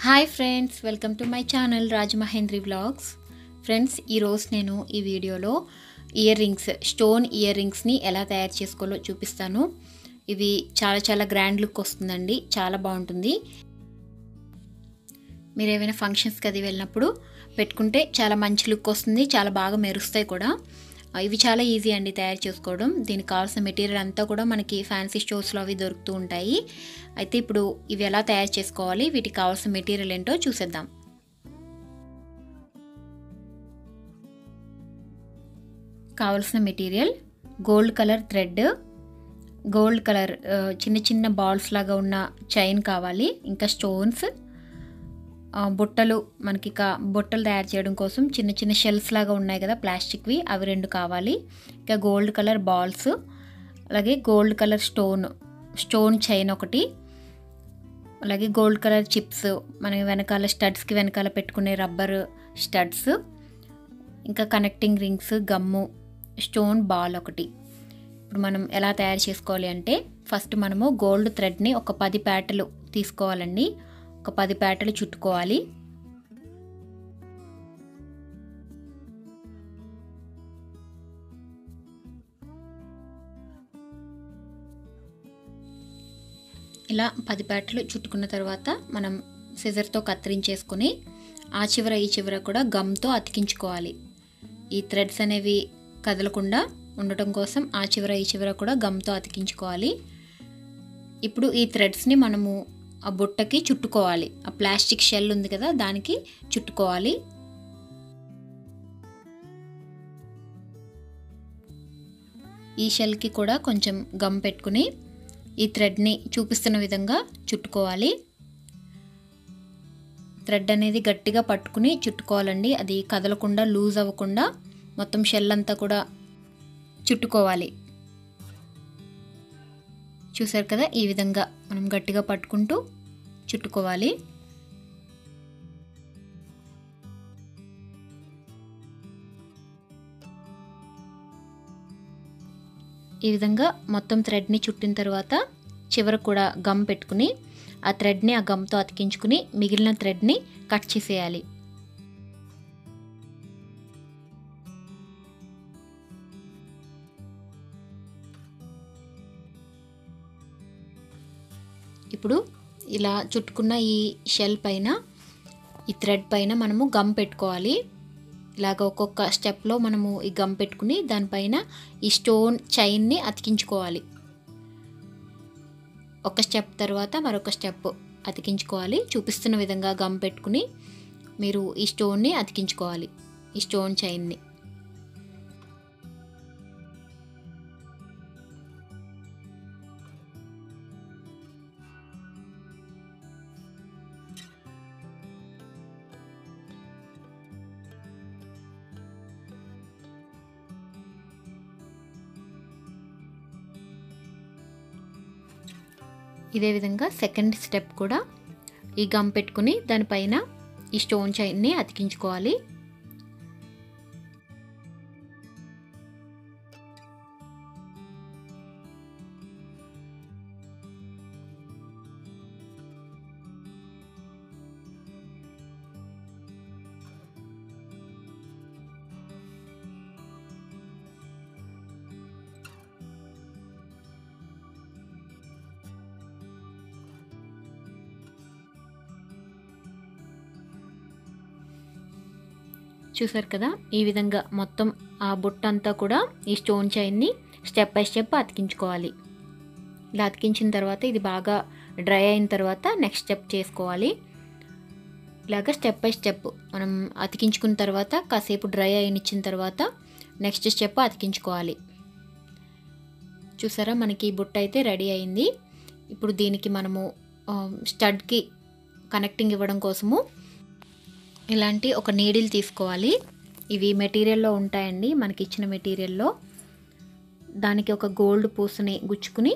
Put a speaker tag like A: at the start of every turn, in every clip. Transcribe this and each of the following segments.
A: hi friends welcome to my channel Rajamahendri vlogs friends ఈరోజు నేను ఈ వీడియోలో ఇయర్ రింగ్స్ స్టోన్ ఇయర్ రింగ్స్ని ఎలా తయారు చేసుకోవాలో చూపిస్తాను ఇవి చాలా చాలా గ్రాండ్ లుక్ వస్తుందండి చాలా బాగుంటుంది మీరు ఏమైనా ఫంక్షన్స్కి అది వెళ్ళినప్పుడు పెట్టుకుంటే చాలా మంచి లుక్ వస్తుంది చాలా బాగా మెరుస్తాయి కూడా ఆ, ఇవి చాలా ఈజీ అండి తయారు చేసుకోవడం దీనికి కావాల్సిన మెటీరియల్ అంతా కూడా మనకి ఫ్యాన్సీ స్టోర్స్లో అవి దొరుకుతూ ఉంటాయి అయితే ఇప్పుడు ఇవి ఎలా తయారు చేసుకోవాలి వీటికి కావాల్సిన మెటీరియల్ ఏంటో చూసేద్దాం కావలసిన material gold colour thread gold colour ఆ, చిన్న చిన్న బాల్స్ లాగా ఉన్న చైన్ కావాలి ఇంకా స్టోన్స్ ఆ, బుట్టలు మనకి కా బుట్టలు తయారు చేయడం కోసం చిన్న చిన్న షెల్స్ లాగా ఉన్నాయి కదా ప్లాస్టిక్వి అవి రెండు కావాలి ఇంకా గోల్డ్ కలర్ బాల్స్ అలాగే gold colour stone stone chain ఒకటి అలాగే గోల్డ్ కలర్ చిప్స్ మన వెనకాల స్టడ్స్కి వెనకాల పెట్టుకునే రబ్బర్ స్టడ్స్ ఇంకా connecting rings gum stone ball ఒకటి ఇప్పుడు మనం ఎలా తయారు చేసుకోవాలి అంటే ఫస్ట్ మనము గోల్డ్ థ్రెడ్ని ఒక పది పేటలు తీసుకోవాలండి ఒక పది పేటలు చుట్టుకోవాలి ఇలా పది పేటలు చుట్టుకున్న తర్వాత మనం సిజర్తో కత్తిరించేసుకొని ఆ చివర ఈ చివర కూడా గమ్తో అతికించుకోవాలి ఈ థ్రెడ్స్ అనేవి కదలకుండా ఉండటం కోసం ఆ చివర ఈ చివర కూడా గమ్తో అతికించుకోవాలి ఇప్పుడు ఈ థ్రెడ్స్ని మనము ఆ బుట్టకి చుట్టుకోవాలి ఆ ప్లాస్టిక్ షెల్ ఉంది కదా దానికి చుట్టుకోవాలి ఈ షెల్కి కూడా కొంచెం గమ్ పెట్టుకుని ఈ థ్రెడ్ని చూపిస్తున్న విధంగా చుట్టుకోవాలి థ్రెడ్ అనేది గట్టిగా పట్టుకుని చుట్టుకోవాలండి అది కదలకుండా లూజ్ అవ్వకుండా మొత్తం షెల్ అంతా కూడా చుట్టుకోవాలి చూసారు కదా ఈ విధంగా మనం గట్టిగా పట్టుకుంటూ చుట్టుకోవాలి ఈ విధంగా మొత్తం థ్రెడ్ని చుట్టిన తర్వాత చివర కూడా గమ్ పెట్టుకుని ఆ థ్రెడ్ని ఆ గమ్తో అతికించుకుని మిగిలిన థ్రెడ్ని కట్ చేసేయాలి ఇప్పుడు ఇలా చుట్టుకున్న ఈ షెల్ పైన ఈ థ్రెడ్ పైన మనము గమ్ పెట్టుకోవాలి ఇలాగ ఒక్కొక్క స్టెప్లో మనము ఈ గమ్ పెట్టుకుని దానిపైన ఈ స్టోన్ చైన్ని అతికించుకోవాలి ఒక స్టెప్ తర్వాత మరొక స్టెప్ అతికించుకోవాలి చూపిస్తున్న విధంగా గమ్ పెట్టుకుని మీరు ఈ స్టోన్ని అతికించుకోవాలి ఈ స్టోన్ చైన్ని ఇదే విధంగా సెకండ్ స్టెప్ కూడా ఈ గమ్ పెట్టుకుని దానిపైన ఈ స్టోన్ చైన్ని అతికించుకోవాలి చూసారు కదా ఈ విధంగా మొత్తం ఆ బుట్ట అంతా కూడా ఈ స్టోన్ చైన్ని స్టెప్ బై స్టెప్ అతికించుకోవాలి ఇలా అతికించిన తర్వాత ఇది బాగా డ్రై అయిన తర్వాత నెక్స్ట్ స్టెప్ చేసుకోవాలి ఇలాగ స్టెప్ బై స్టెప్ మనం అతికించుకున్న తర్వాత కాసేపు డ్రై అయినిచ్చిన తర్వాత నెక్స్ట్ స్టెప్ అతికించుకోవాలి చూసారా మనకి ఈ బుట్ట అయితే రెడీ అయింది ఇప్పుడు దీనికి మనము ఆ, స్టడ్కి కనెక్టింగ్ ఇవ్వడం కోసము ఇలాంటి ఒక నీడిల్ తీసుకోవాలి ఇవి మెటీరియల్లో ఉంటాయండి మనకి ఇచ్చిన మెటీరియల్లో దానికి ఒక గోల్డ్ పూసని గుచ్చుకుని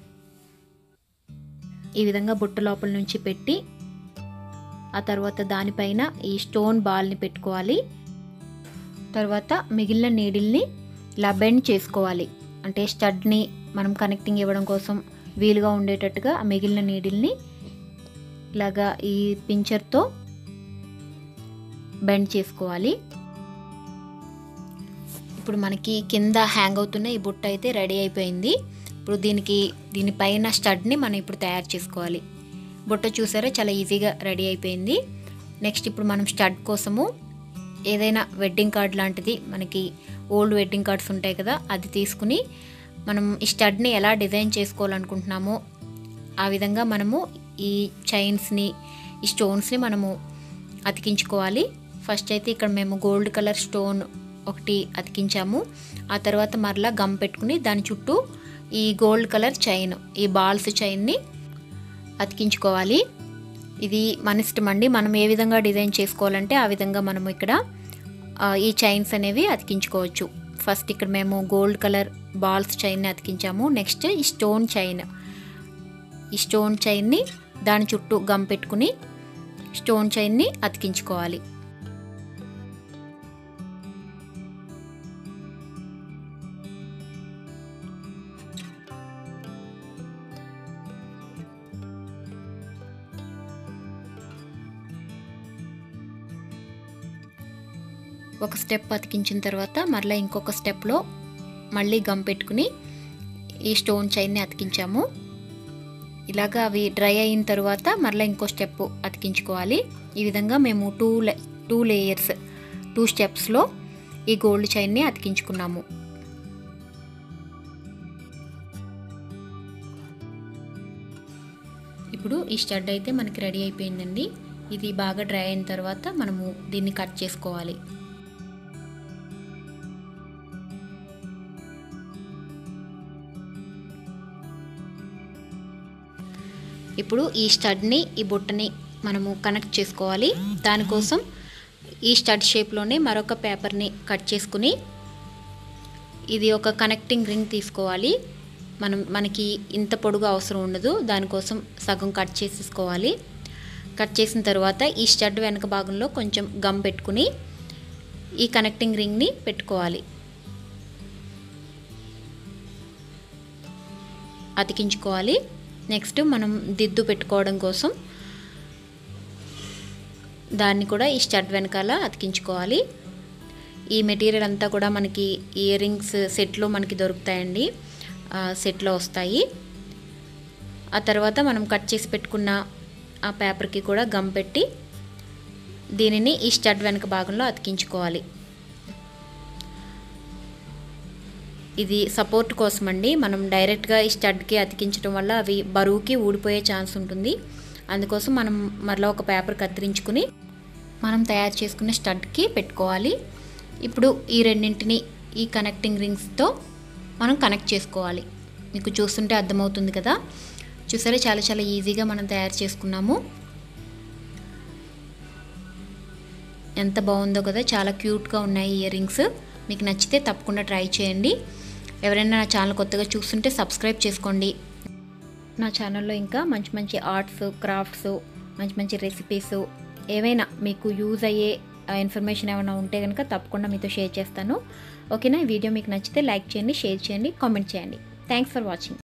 A: ఈ విధంగా బుట్ట లోపల నుంచి పెట్టి ఆ తర్వాత దానిపైన ఈ స్టోన్ బాల్ని పెట్టుకోవాలి తర్వాత మిగిలిన నీడిల్ని ఇలా బెండ్ చేసుకోవాలి అంటే స్టడ్ని మనం కనెక్టింగ్ ఇవ్వడం కోసం వీలుగా ఉండేటట్టుగా ఆ మిగిలిన నీడిల్ని ఇలాగా ఈ పించర్తో బెండ్ చేసుకోవాలి ఇప్పుడు మనకి కింద హ్యాంగ్ అవుతున్న ఈ బుట్ట అయితే రెడీ అయిపోయింది ఇప్పుడు దీనికి దీనిపైన స్టడ్ని మనం ఇప్పుడు తయారు చేసుకోవాలి బుట్ట చూసారా చాలా ఈజీగా రెడీ అయిపోయింది నెక్స్ట్ ఇప్పుడు మనం స్టడ్ కోసము ఏదైనా వెడ్డింగ్ కార్డ్ లాంటిది మనకి ఓల్డ్ వెడ్డింగ్ కార్డ్స్ ఉంటాయి కదా అది తీసుకుని మనం ఈ స్టడ్ని ఎలా డిజైన్ చేసుకోవాలనుకుంటున్నామో ఆ విధంగా మనము ఈ చైన్స్ని ఈ స్టోన్స్ని మనము అతికించుకోవాలి ఫస్ట్ అయితే ఇక్కడ మేము గోల్డ్ కలర్ స్టోన్ ఒకటి అతికించాము ఆ తర్వాత మరలా గమ్ పెట్టుకుని దాని చుట్టూ ఈ గోల్డ్ కలర్ చైన్ ఈ బాల్స్ చైన్ని అతికించుకోవాలి ఇది మన ఇష్టం అండి మనం ఏ విధంగా డిజైన్ చేసుకోవాలంటే ఆ విధంగా మనము ఇక్కడ ఆ, ఈ చైన్స్ అనేవి అతికించుకోవచ్చు ఫస్ట్ ఇక్కడ మేము గోల్డ్ కలర్ బాల్స్ చైన్ని అతికించాము నెక్స్ట్ ఈ స్టోన్ చైన్ ఈ స్టోన్ చైన్ని దాని చుట్టూ గమ్ పెట్టుకుని స్టోన్ చైన్ని అతికించుకోవాలి ఒక స్టెప్ అతికించిన తర్వాత మరలా ఇంకొక స్టెప్లో మళ్ళీ గమ్ పెట్టుకుని ఈ స్టోన్ చైన్ని అతికించాము ఇలాగా అవి డ్రై అయిన తర్వాత మరలా ఇంకో స్టెప్ అతికించుకోవాలి ఈ విధంగా మేము టూ లే టూ లేయర్స్ టూ స్టెప్స్లో ఈ గోల్డ్ చైన్ని అతికించుకున్నాము ఇప్పుడు ఈ స్టడ్ అయితే మనకి రెడీ అయిపోయిందండి ఇది బాగా డ్రై అయిన తర్వాత మనము దీన్ని కట్ చేసుకోవాలి ఇప్పుడు ఈ స్టడ్ని ఈ బుట్టని మనము కనెక్ట్ చేసుకోవాలి దానికోసం ఈ స్టడ్ షేప్లోనే మరొక పేపర్ని కట్ చేసుకుని ఇది ఒక కనెక్టింగ్ రింగ్ తీసుకోవాలి మనం మనకి ఇంత పొడుగు అవసరం ఉండదు దానికోసం సగం కట్ చేసేసుకోవాలి కట్ చేసిన తర్వాత ఈ స్టడ్ వెనక భాగంలో కొంచెం గమ్ పెట్టుకుని ఈ కనెక్టింగ్ రింగ్ని పెట్టుకోవాలి అతికించుకోవాలి నెక్స్ట్ మనం దిద్దు పెట్టుకోవడం కోసం దాన్ని కూడా ఈ స్టడ్ వెనకాల అతికించుకోవాలి ఈ మెటీరియల్ అంతా కూడా మనకి ఇయర్ రింగ్స్ సెట్లో మనకి దొరుకుతాయండి ఆ, సెట్లో వస్తాయి ఆ తర్వాత మనం కట్ చేసి పెట్టుకున్న ఆ పేపర్కి కూడా గమ్ పెట్టి దీనిని ఈ స్టడ్ వెనక భాగంలో అతికించుకోవాలి ఇది సపోర్ట్ కోసం అండి మనం డైరెక్ట్గా ఈ స్టడ్కి అతికించడం వల్ల అవి బరువుకి ఊడిపోయే ఛాన్స్ ఉంటుంది అందుకోసం మనం మరలా ఒక పేపర్ కత్తిరించుకుని మనం తయారు చేసుకున్న స్టడ్కి పెట్టుకోవాలి ఇప్పుడు ఈ రెండింటిని ఈ కనెక్టింగ్ రింగ్స్తో మనం కనెక్ట్ చేసుకోవాలి మీకు చూస్తుంటే అర్థమవుతుంది కదా చూసారా చాలా చాలా ఈజీగా మనం తయారు చేసుకున్నాము ఎంత బాగుందో కదా చాలా క్యూట్గా ఉన్నాయి ఇయర్ రింగ్స్ మీకు నచ్చితే తప్పకుండా ట్రై చేయండి ఎవరైనా నా ఛానల్ కొత్తగా చూస్తుంటే సబ్స్క్రైబ్ చేసుకోండి నా ఛానల్లో ఇంకా మంచి మంచి ఆర్ట్స్ క్రాఫ్ట్స్ మంచి మంచి రెసిపీస్ ఏవైనా మీకు యూజ్ అయ్యే ఇన్ఫర్మేషన్ ఏమైనా ఉంటే కనుక తప్పకుండా మీతో షేర్ చేస్తాను ఓకేనా ఈ వీడియో మీకు నచ్చితే లైక్ చేయండి షేర్ చేయండి కామెంట్ చేయండి థ్యాంక్స్ ఫర్ వాచింగ్